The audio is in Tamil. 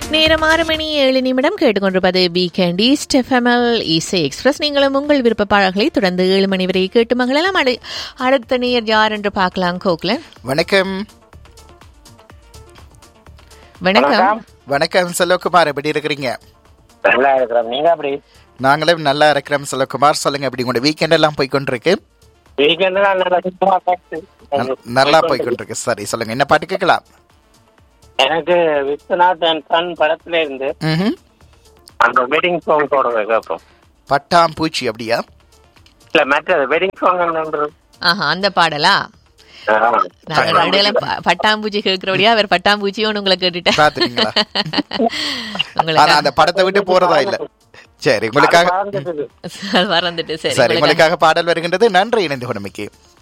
நேரம் ஆறு மணி ஏழு நிமிடம் கேட்டுக்கொண்டிருப்பது வீக்கெண்ட் ஈஸ்ட் எஃப்எம்எல் இசை எக்ஸ்பிரஸ் நீங்களும் உங்கள் விருப்ப பாடல்களை தொடர்ந்து ஏழு மணி வரை கேட்டு மகளெல்லாம் அடு அடுத்த நேர் யார் என்று பார்க்கலாம் கோகுலன் வணக்கம் வணக்கம் வணக்கம் செல்வகுமார் எப்படி இருக்கிறீங்க நல்லா இருக்கிறோம் நீங்க அப்படி நாங்களும் நல்லா இருக்கிறோம் செல்வகுமார் சொல்லுங்க எப்படி உங்களோட வீக்கெண்ட் எல்லாம் போய் கொண்டிருக்கு வீக்கெண்ட் நல்லா சுத்தமா போச்சு. நல்- நல்லா போய் கொண்டிருக்கு சரி சொல்லுங்க என்ன பாட்டு கேட்கலாம் எனக்கு விஸ்வநாத் அண்ட் சன் படத்துல இருந்து ம்ஹும். அந்த வெட்டிங் சாங் போடுறது கேட்போம் பட்டாம்பூச்சி அப்படியா இல்ல மற்றது வெட்டிங் சாங் ஆஹா அந்த பாடலா நாங்க நடுவில் ப- பட்டாம்பூச்சி கேட்கிறபடியா அவர் பட்டாம்பூச்சியோன்னு உங்களை கேட்டுட்டேன் பாத்துட்டீங்களா உங்களுக்கு ஆனா அந்த படத்தை விட்டு போறதா இல்ல சரி உங்களுக்காக மறந்துட்டு சரி சரி உங்களுக்காக பாடல் வருகின்றது நன்றி இணைந்து கொண்டமைக்கு